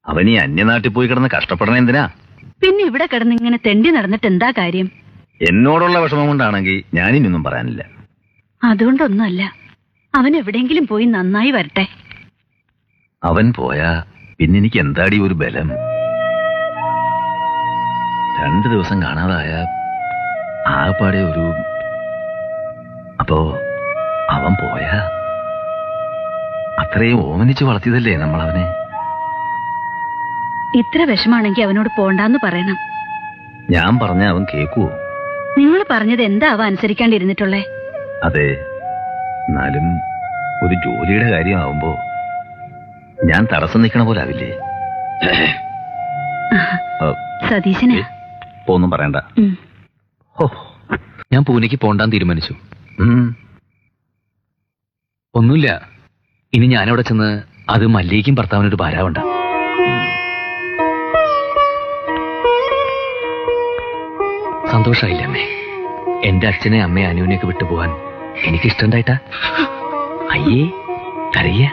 അവൻ ഈ അന്യനാട്ടിൽ പോയി കിടന്ന് കഷ്ടപ്പെടണ എന്തിനാ പിന്നെ ഇവിടെ കിടന്ന് ഇങ്ങനെ തെണ്ടി നടന്നിട്ട് എന്താ കാര്യം എന്നോടുള്ള വിഷമം കൊണ്ടാണെങ്കിൽ ഞാനിനൊന്നും പറയാനില്ല അതുകൊണ്ടൊന്നുമല്ല അവൻ എവിടെയെങ്കിലും പോയി നന്നായി വരട്ടെ അവൻ പോയാ പിന്നെ എനിക്ക് എന്താടി ഒരു ബലം രണ്ടു ദിവസം കാണാതായ ആകപ്പാടെ ഒരു അപ്പോ അവൻ പോയാ അത്രയും ഓമനിച്ച് വളർത്തിയതല്ലേ നമ്മൾ അവനെ ഇത്ര വിഷമാണെങ്കിൽ അവനോട് പോണ്ടാന്ന് പറയണം ഞാൻ പറഞ്ഞ അവൻ കേക്കുവോ നിങ്ങൾ പറഞ്ഞത് എന്താ അവ അനുസരിക്കാണ്ടിരുന്നിട്ടുള്ളേ അതെ എന്നാലും ഒരു ജോലിയുടെ കാര്യമാവുമ്പോ ഞാൻ തടസ്സം നിൽക്കണ പോലെ ആവില്ലേ ആ, സതീശനാ ഇപ്പൊ ഒന്നും പറയണ്ട ഉം. ഹോ, ഞാൻ പൂനെക്ക് പോണ്ടാൻ തീരുമാനിച്ചു ഉം. ഒന്നുമില്ല ഇനി ഞാനവിടെ ചെന്ന് അത് മല്ലികയ്ക്കും ഭർത്താവിനൊരു ഭാരാവണ്ട സന്തോഷായില്ല അമ്മേ എന്റെ അച്ഛനെ അമ്മയെ അനുവിനെയൊക്കെ വിട്ടുപോകാൻ എനിക്ക് ഇഷ്ടണ്ടായിട്ടാ അയ്യേ കരയ്യ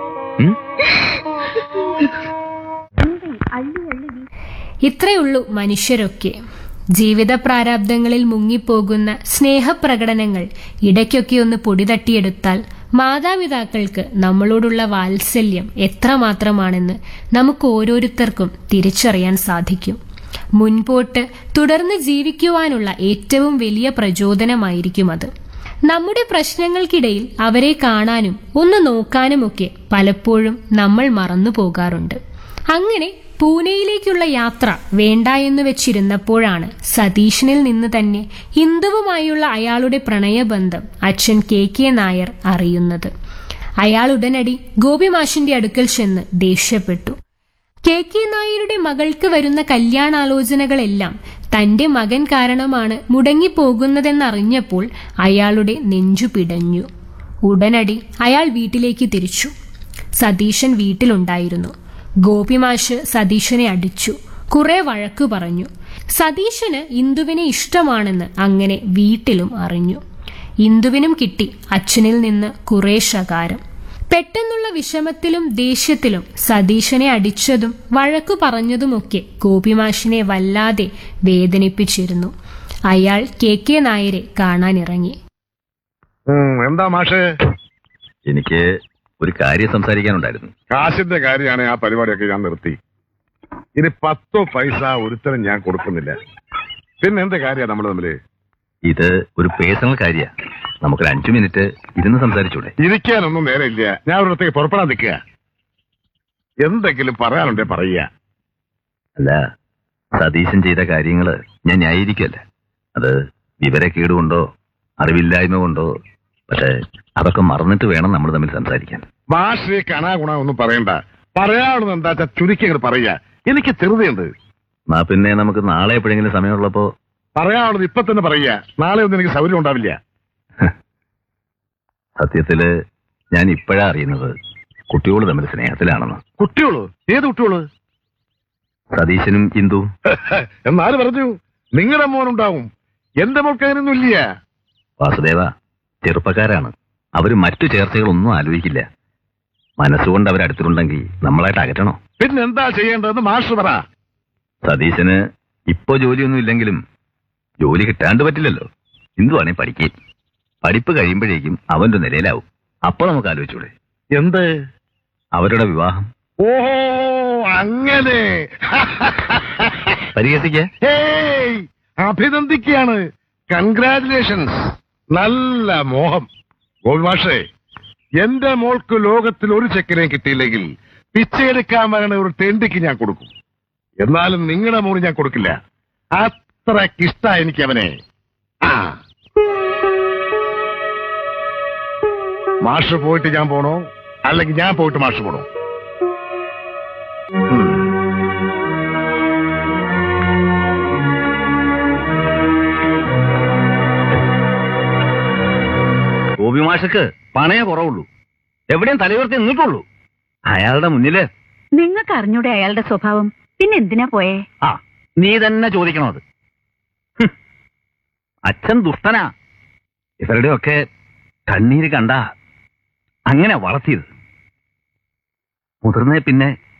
ഇത്രയുള്ളൂ മനുഷ്യരൊക്കെ ജീവിത പ്രാരാബ്ദങ്ങളിൽ മുങ്ങിപ്പോകുന്ന സ്നേഹപ്രകടനങ്ങൾ ഇടയ്ക്കൊക്കെ ഒന്ന് പൊടിതട്ടിയെടുത്താൽ മാതാപിതാക്കൾക്ക് നമ്മളോടുള്ള വാത്സല്യം എത്രമാത്രമാണെന്ന് നമുക്ക് ഓരോരുത്തർക്കും തിരിച്ചറിയാൻ സാധിക്കും മുൻപോട്ട് തുടർന്ന് ജീവിക്കുവാനുള്ള ഏറ്റവും വലിയ പ്രചോദനമായിരിക്കും അത് നമ്മുടെ പ്രശ്നങ്ങൾക്കിടയിൽ അവരെ കാണാനും ഒന്ന് നോക്കാനുമൊക്കെ പലപ്പോഴും നമ്മൾ മറന്നു പോകാറുണ്ട് അങ്ങനെ പൂനെയിലേക്കുള്ള യാത്ര വേണ്ട എന്ന് വെച്ചിരുന്നപ്പോഴാണ് സതീഷിനിൽ നിന്ന് തന്നെ ഹിന്ദുവുമായുള്ള അയാളുടെ പ്രണയബന്ധം അച്ഛൻ കെ കെ നായർ അറിയുന്നത് അയാൾ ഉടനടി ഗോപിമാഷിന്റെ അടുക്കൽ ചെന്ന് ദേഷ്യപ്പെട്ടു കെ കെ നായരുടെ മകൾക്ക് വരുന്ന കല്യാണാലോചനകളെല്ലാം തന്റെ മകൻ കാരണമാണ് മുടങ്ങിപ്പോകുന്നതെന്നറിഞ്ഞപ്പോൾ അയാളുടെ നെഞ്ചു പിടഞ്ഞു ഉടനടി അയാൾ വീട്ടിലേക്ക് തിരിച്ചു സതീശൻ വീട്ടിലുണ്ടായിരുന്നു ഗോപിമാഷ് സതീശനെ അടിച്ചു കുറെ വഴക്കു പറഞ്ഞു സതീശന് ഇന്ദുവിനെ ഇഷ്ടമാണെന്ന് അങ്ങനെ വീട്ടിലും അറിഞ്ഞു ഇന്ദുവിനും കിട്ടി അച്ഛനിൽ നിന്ന് കുറെ ശകാരം പെട്ടെന്നുള്ള വിഷമത്തിലും ദേഷ്യത്തിലും സതീശനെ അടിച്ചതും വഴക്കു പറഞ്ഞതുമൊക്കെ ഗോപിമാഷിനെ വല്ലാതെ വേദനിപ്പിച്ചിരുന്നു അയാൾ കെ കെ നായരെ കാണാനിറങ്ങി ഉം, എന്താ മാഷേ എനിക്ക് ഒരു കാര്യം സംസാരിക്കാനുണ്ടായിരുന്നു കാശിന്റെ കാര്യമാണ് ആ പരിപാടിയൊക്കെ ഞാൻ നിർത്തി ഇനി പത്തോ പൈസ ഒരുത്തരം ഞാൻ കൊടുക്കുന്നില്ല പിന്നെ എന്ത് കാര്യ നമ്മൾ തമ്മില് ഇത് ഒരു പേഴ്സണൽ കാര്യ നമുക്കൊരു അഞ്ചു മിനിറ്റ് ഇരുന്ന് സംസാരിച്ചൂടെ ഇരിക്കാനൊന്നും നേരമില്ല ഞാൻ ഒരിടത്തേക്ക് പുറപ്പെടാൻ നിൽക്കുക എന്തെങ്കിലും പറയാനുണ്ടേ പറയുക അല്ല സതീശൻ ചെയ്ത കാര്യങ്ങള് ഞാൻ ന്യായീകരിക്കല്ല അത് വിവരക്കേടുകൊണ്ടോ അറിവില്ലായ്മ കൊണ്ടോ പക്ഷെ അതൊക്കെ മറന്നിട്ട് വേണം നമ്മൾ തമ്മിൽ സംസാരിക്കാൻ മാഷേ കണാഗുണ ഒന്നും പറയണ്ട പറയാനുള്ളത് എന്താ വെച്ചാ ചുരുക്കി അങ്ങോട്ട് പറയുക എനിക്ക് ചെറുതയുണ്ട് എന്നാ പിന്നെ നമുക്ക് നാളെ എപ്പോഴെങ്കിലും സമയമുള്ളപ്പോ പറയാനുള്ളത് ഇപ്പൊ തന്നെ പറയുക നാളെ ഒന്നും എനിക്ക് സൗകര്യം ഉണ്ടാവില്ല സത്യത്തില് ഞാൻ ഇപ്പോഴാ അറിയുന്നത് കുട്ടികൾ തമ്മിൽ സ്നേഹത്തിലാണെന്ന് കുട്ടികള് ഏത് കുട്ടികള് സതീശനും ഇന്ദു എന്നാല് പറഞ്ഞു നിങ്ങളുടെ മോനുണ്ടാവും എന്റെ മോൾക്ക് അങ്ങനെയൊന്നും ഇല്ല വാസുദേവ ചെറുപ്പക്കാരാണ് അവര് മറ്റു ചേർച്ചകളൊന്നും ആലോചിക്കില്ല മനസ്സുകൊണ്ട് അവരടുത്തിട്ടുണ്ടെങ്കിൽ നമ്മളായിട്ട് അകറ്റണോ പിന്നെ എന്താ ചെയ്യേണ്ടതെന്ന് മാഷ് പറ സതീശന് ഇപ്പോ ജോലിയൊന്നും ഇല്ലെങ്കിലും ജോലി കിട്ടാണ്ട് പറ്റില്ലല്ലോ ഇന്ദുവാണെ പഠിക്കേ പഠിപ്പ് കഴിയുമ്പോഴേക്കും അവന്റെ നിലയിലാവും അപ്പൊ നമുക്ക് ആലോചിച്ചൂടെ എന്ത് അവരുടെ വിവാഹം ഓഹോ അങ്ങനെ പരിഹസിക്ക ഹേയ് അഭിനന്ദിക്കുകയാണ് കൺഗ്രാറ്റുലേഷൻസ് നല്ല മോഹം ഗോപിമാഷേ എന്റെ മോൾക്ക് ലോകത്തിൽ ഒരു ചെക്കനെയും കിട്ടിയില്ലെങ്കിൽ പിച്ചയെടുക്കാൻ വരണ ഒരു തെണ്ടിക്ക് ഞാൻ കൊടുക്കും എന്നാലും നിങ്ങളുടെ മോന് ഞാൻ കൊടുക്കില്ല അത്രക്കിഷ്ട എനിക്ക് അവനെ ആ മാഷ് പോയിട്ട് ഞാൻ പോണോ അല്ലെങ്കിൽ ഞാൻ പോയിട്ട് മാഷ് പോണോ ഉം. ഗോപിമാഷക്ക് പണയേ കുറവുള്ളൂ എവിടെയും തലയുയർത്തി നിന്നിട്ടുള്ളൂ അയാളുടെ മുന്നില് നിങ്ങൾക്ക് അറിഞ്ഞൂടെ അയാളുടെ സ്വഭാവം പിന്നെ എന്തിനാ പോയേ ആ നീ തന്നെ ചോദിക്കണോ അത് ഹും. അച്ഛൻ ദുഷ്ടനാ ഇവരുടെയൊക്കെ കണ്ണീര് കണ്ട അങ്ങനെ വളർത്തിയത് മുതിർന്നേ പിന്നെ